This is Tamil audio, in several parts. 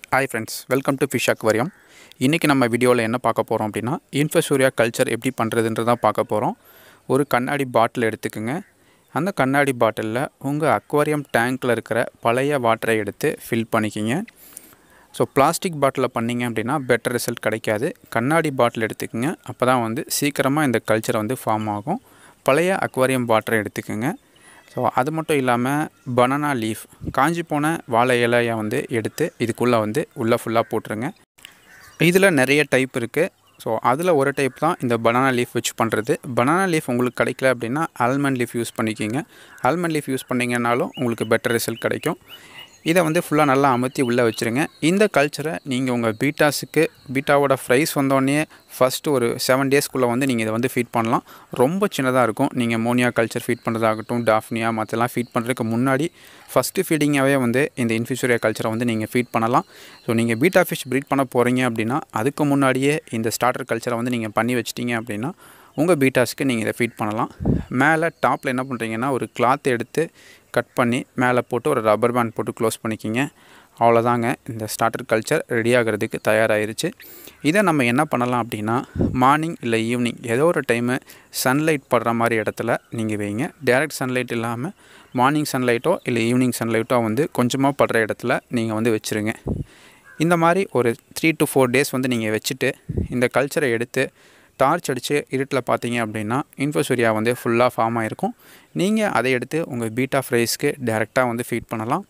hi friends welcome to fish aquarium இன்றைக்கி நம்ம வீடியோவில் என்ன பார்க்க போகிறோம் அப்படின்னா இன்ஃபசூரியா கல்ச்சர் எப்படி பண்ணுறதுன்றதான் பார்க்க போகிறோம் ஒரு கண்ணாடி பாட்டில் எடுத்துக்கோங்க அந்த கண்ணாடி பாட்டிலில் உங்கள் அக்வாரியம் டேங்க்கில் இருக்கிற பழைய வாட்டரை எடுத்து ஃபில் பண்ணிக்கிங்க ஸோ பிளாஸ்டிக் பாட்டிலில் பண்ணிங்க அப்படின்னா பெட்டர் ரிசல்ட் கிடைக்காது கண்ணாடி பாட்டில் எடுத்துக்கோங்க அப்போ தான் வந்து சீக்கிரமாக இந்த கல்ச்சர் வந்து ஃபார்ம் ஆகும் பழைய அக்வாரியம் வாட்டரை எடுத்துக்கோங்க ஸோ அது மட்டும் இல்லாமல் பனானா லீஃப் காஞ்சி போன வாழை இலையை வந்து எடுத்து இதுக்குள்ளே வந்து உள்ளே ஃபுல்லாக போட்டுருங்க இதில் நிறைய டைப் இருக்குது ஸோ அதில் ஒரு டைப் தான் இந்த பனானா லீஃப் வச்சு பண்ணுறது பனானா லீஃப் உங்களுக்கு கிடைக்கல அப்படின்னா ஆல்மண்ட் லீஃப் யூஸ் பண்ணிக்கிங்க ஆல்மண்ட் லீஃப் யூஸ் பண்ணிங்கனாலும் உங்களுக்கு பெட்டர் ரிசல்ட் கிடைக்கும் இதை வந்து ஃபுல்லாக நல்லா அமர்த்தி உள்ளே வச்சுருங்க இந்த கல்ச்சரை நீங்கள் உங்கள் பீட்டாஸுக்கு பீட்டாவோட ப்ரைஸ் வந்தோடனே ஃபஸ்ட்டு ஒரு செவன் டேஸ்க்குள்ளே வந்து நீங்கள் இதை வந்து ஃபீட் பண்ணலாம் ரொம்ப சின்னதாக இருக்கும் நீங்கள் மோனியா கல்ச்சர் ஃபீட் பண்ணுறதாகட்டும் டாஃப்னியா மற்றெல்லாம் ஃபீட் பண்ணுறதுக்கு முன்னாடி ஃபஸ்ட்டு ஃபீடிங்காகவே வந்து இந்த இன்ஃபியூசரியா கல்ச்சரை வந்து நீங்கள் ஃபீட் பண்ணலாம் ஸோ நீங்கள் பீட்டா ஃபிஷ் ப்ரீட் பண்ண போகிறீங்க அப்படின்னா அதுக்கு முன்னாடியே இந்த ஸ்டார்டர் கல்ச்சரை வந்து நீங்கள் பண்ணி வச்சிட்டிங்க அப்படின்னா உங்கள் பீட்டாஸ்க்கு நீங்கள் இதை ஃபீட் பண்ணலாம் மேலே டாப்பில் என்ன பண்ணுறீங்கன்னா ஒரு கிளாத் எடுத்து கட் பண்ணி மேலே போட்டு ஒரு ரப்பர் பேண்ட் போட்டு க்ளோஸ் பண்ணிக்கிங்க அவ்வளோதாங்க இந்த ஸ்டார்டர் கல்ச்சர் ரெடி ஆகிறதுக்கு தயாராகிருச்சு இதை நம்ம என்ன பண்ணலாம் அப்படின்னா மார்னிங் இல்லை ஈவினிங் ஏதோ ஒரு டைமு சன்லைட் படுற மாதிரி இடத்துல நீங்கள் வைங்க டேரெக்ட் சன்லைட் இல்லாமல் மார்னிங் சன்லைட்டோ இல்லை ஈவினிங் சன்லைட்டோ வந்து கொஞ்சமாக படுற இடத்துல நீங்கள் வந்து வச்சுருங்க இந்த மாதிரி ஒரு த்ரீ டு ஃபோர் டேஸ் வந்து நீங்கள் வச்சுட்டு இந்த கல்ச்சரை எடுத்து டார்ச் அடித்து இருட்டில் பார்த்தீங்க அப்படின்னா இன்ஃபோசூரியா வந்து ஃபுல்லாக ஃபார்ம் ஆகிருக்கும் நீங்கள் அதை எடுத்து உங்கள் பீட்டா ஃப்ரைஸ்க்கு டேரெக்டாக வந்து ஃபீட் பண்ணலாம்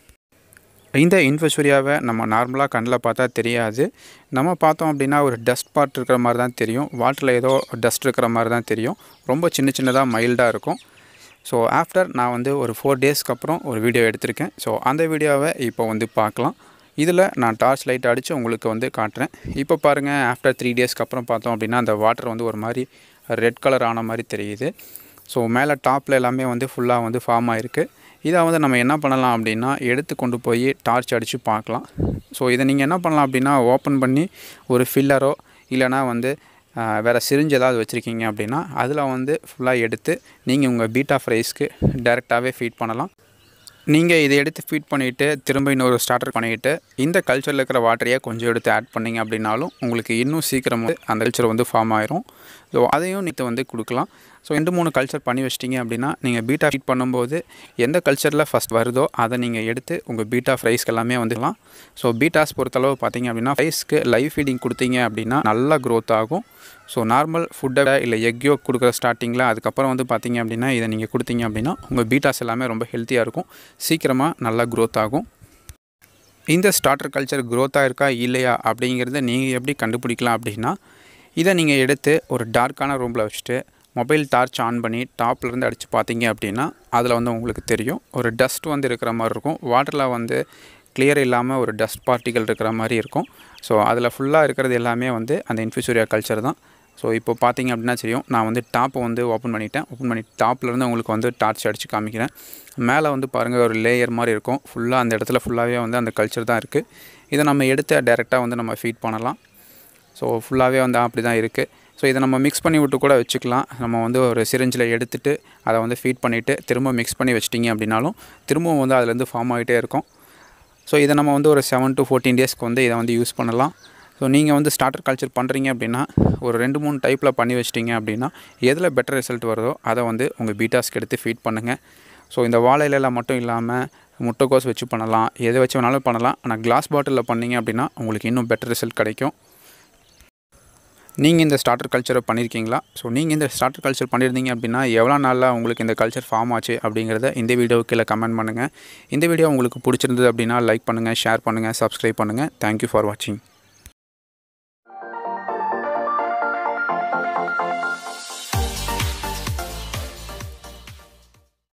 இந்த இன்ஃபோசூரியாவை நம்ம நார்மலாக கண்ணில் பார்த்தா தெரியாது நம்ம பார்த்தோம் அப்படின்னா ஒரு டஸ்ட் பார்ட் இருக்கிற மாதிரி தான் தெரியும் வாட்டரில் ஏதோ டஸ்ட் இருக்கிற மாதிரி தான் தெரியும் ரொம்ப சின்ன சின்னதாக மைல்டாக இருக்கும் ஸோ ஆஃப்டர் நான் வந்து ஒரு ஃபோர் டேஸ்க்கு அப்புறம் ஒரு வீடியோ எடுத்திருக்கேன் ஸோ அந்த வீடியோவை இப்போ வந்து பார்க்கலாம் இதில் நான் டார்ச் லைட் அடித்து உங்களுக்கு வந்து காட்டுறேன் இப்போ பாருங்கள் ஆஃப்டர் த்ரீ டேஸ்க்கு அப்புறம் பார்த்தோம் அப்படின்னா அந்த வாட்டர் வந்து ஒரு மாதிரி ரெட் கலர் ஆன மாதிரி தெரியுது ஸோ மேலே டாப்பில் எல்லாமே வந்து ஃபுல்லாக வந்து ஃபார்ம் ஆகிருக்கு இதை வந்து நம்ம என்ன பண்ணலாம் அப்படின்னா எடுத்து கொண்டு போய் டார்ச் அடித்து பார்க்கலாம் ஸோ இதை நீங்கள் என்ன பண்ணலாம் அப்படின்னா ஓப்பன் பண்ணி ஒரு ஃபில்லரோ இல்லைனா வந்து வேறு சிரிஞ்சு ஏதாவது வச்சுருக்கீங்க அப்படின்னா அதில் வந்து ஃபுல்லாக எடுத்து நீங்கள் உங்கள் பீட்டா ஃப்ரைஸ்க்கு டைரெக்டாகவே ஃபீட் பண்ணலாம் நீங்கள் இதை எடுத்து ஃபீட் பண்ணிவிட்டு திரும்ப இன்னொரு ஸ்டார்டர் பண்ணிவிட்டு இந்த கல்ச்சரில் இருக்கிற வாட்டரையே கொஞ்சம் எடுத்து ஆட் பண்ணிங்க அப்படின்னாலும் உங்களுக்கு இன்னும் சீக்கிரம் அந்த கல்ச்சர் வந்து ஃபார்ம் ஆயிரும் ஸோ அதையும் நீங்கள் வந்து கொடுக்கலாம் ஸோ ரெண்டு மூணு கல்ச்சர் பண்ணி வச்சிட்டிங்க அப்படின்னா நீங்கள் பீட்டா ஃபீட் பண்ணும்போது எந்த கல்ச்சரில் ஃபஸ்ட் வருதோ அதை நீங்கள் எடுத்து உங்கள் பீட்டா ஃப்ரைஸ்க்கு எல்லாமே வந்துக்கலாம் ஸோ பீட்டாஸ் பொறுத்தளவு பார்த்தீங்க அப்படின்னா ஃப்ரைஸ்க்கு லைவ் ஃபீடிங் கொடுத்தீங்க அப்படின்னா நல்லா க்ரோத் ஆகும் ஸோ நார்மல் ஃபுட்டை இல்லை எக்யோ கொடுக்குற ஸ்டார்டிங்கில் அதுக்கப்புறம் வந்து பார்த்தீங்க அப்படின்னா இதை நீங்கள் கொடுத்தீங்க அப்படின்னா உங்கள் பீட்டாஸ் எல்லாமே ரொம்ப ஹெல்த்தியாக இருக்கும் சீக்கிரமாக நல்லா க்ரோத் ஆகும் இந்த ஸ்டார்டர் கல்ச்சர் க்ரோத்தாக இருக்கா இல்லையா அப்படிங்கிறத நீங்கள் எப்படி கண்டுபிடிக்கலாம் அப்படின்னா இதை நீங்கள் எடுத்து ஒரு டார்க்கான ரூமில் வச்சுட்டு மொபைல் டார்ச் ஆன் பண்ணி டாப்லேருந்து அடித்து பார்த்தீங்க அப்படின்னா அதில் வந்து உங்களுக்கு தெரியும் ஒரு டஸ்ட் வந்து இருக்கிற மாதிரி இருக்கும் வாட்டரில் வந்து கிளியர் இல்லாமல் ஒரு டஸ்ட் பார்ட்டிகள் இருக்கிற மாதிரி இருக்கும் ஸோ அதில் ஃபுல்லாக இருக்கிறது எல்லாமே வந்து அந்த இன்ஃபியூசூரியா கல்ச்சர் தான் ஸோ இப்போ பார்த்தீங்க அப்படின்னா தெரியும் நான் வந்து டாப்பை வந்து ஓப்பன் பண்ணிட்டேன் ஓப்பன் பண்ணி டாப்லேருந்து உங்களுக்கு வந்து டார்ச் அடித்து காமிக்கிறேன் மேலே வந்து பாருங்கள் ஒரு லேயர் மாதிரி இருக்கும் ஃபுல்லாக அந்த இடத்துல ஃபுல்லாகவே வந்து அந்த கல்ச்சர் தான் இருக்குது இதை நம்ம எடுத்து டேரெக்டாக வந்து நம்ம ஃபீட் பண்ணலாம் ஸோ ஃபுல்லாகவே வந்து அப்படி தான் இருக்குது ஸோ இதை நம்ம மிக்ஸ் பண்ணி விட்டு கூட வச்சுக்கலாம் நம்ம வந்து ஒரு சிரிஞ்சில் எடுத்துகிட்டு அதை வந்து ஃபீட் பண்ணிவிட்டு திரும்ப மிக்ஸ் பண்ணி வச்சிட்டிங்க அப்படின்னாலும் திரும்பவும் வந்து அதுலேருந்து ஃபார்ம் ஆகிட்டே இருக்கும் ஸோ இதை நம்ம வந்து ஒரு செவன் டு ஃபோர்டீன் டேஸ்க்கு வந்து இதை வந்து யூஸ் பண்ணலாம் ஸோ நீங்கள் வந்து ஸ்டார்டர் கல்ச்சர் பண்ணுறீங்க அப்படின்னா ஒரு ரெண்டு மூணு டைப்பில் பண்ணி வச்சிட்டிங்க அப்படின்னா எதில் பெட்டர் ரிசல்ட் வருதோ அதை வந்து உங்கள் பீட்டாஸ்க்கு எடுத்து ஃபீட் பண்ணுங்கள் ஸோ இந்த வாழையிலலாம் மட்டும் இல்லாமல் முட்டைக்கோஸ் வச்சு பண்ணலாம் எதை வச்சு வேணாலும் பண்ணலாம் ஆனால் கிளாஸ் பாட்டிலில் பண்ணிங்க அப்படின்னா உங்களுக்கு இன்னும் பெட்டர் ரிசல்ட் கிடைக்கும் நீங்கள் இந்த ஸ்டார்டர் கல்ச்சரை பண்ணியிருக்கீங்களா ஸோ நீங்கள் இந்த ஸ்டார்டர் கல்ச்சர் பண்ணியிருந்தீங்க அப்படின்னா எவ்வளோ நாளில் உங்களுக்கு இந்த கல்ச்சர் ஃபார்ம் ஆச்சு அப்படிங்கிறத இந்த வீடியோவுக்கு கீழே கமெண்ட் பண்ணுங்கள் இந்த வீடியோ உங்களுக்கு பிடிச்சிருந்தது அப்படின்னா லைக் பண்ணுங்கள் ஷேர் பண்ணுங்கள் சப்ஸ்கிரைப் பண்ணுங்கள் தேங்க்யூ ஃபார் வாட்சிங்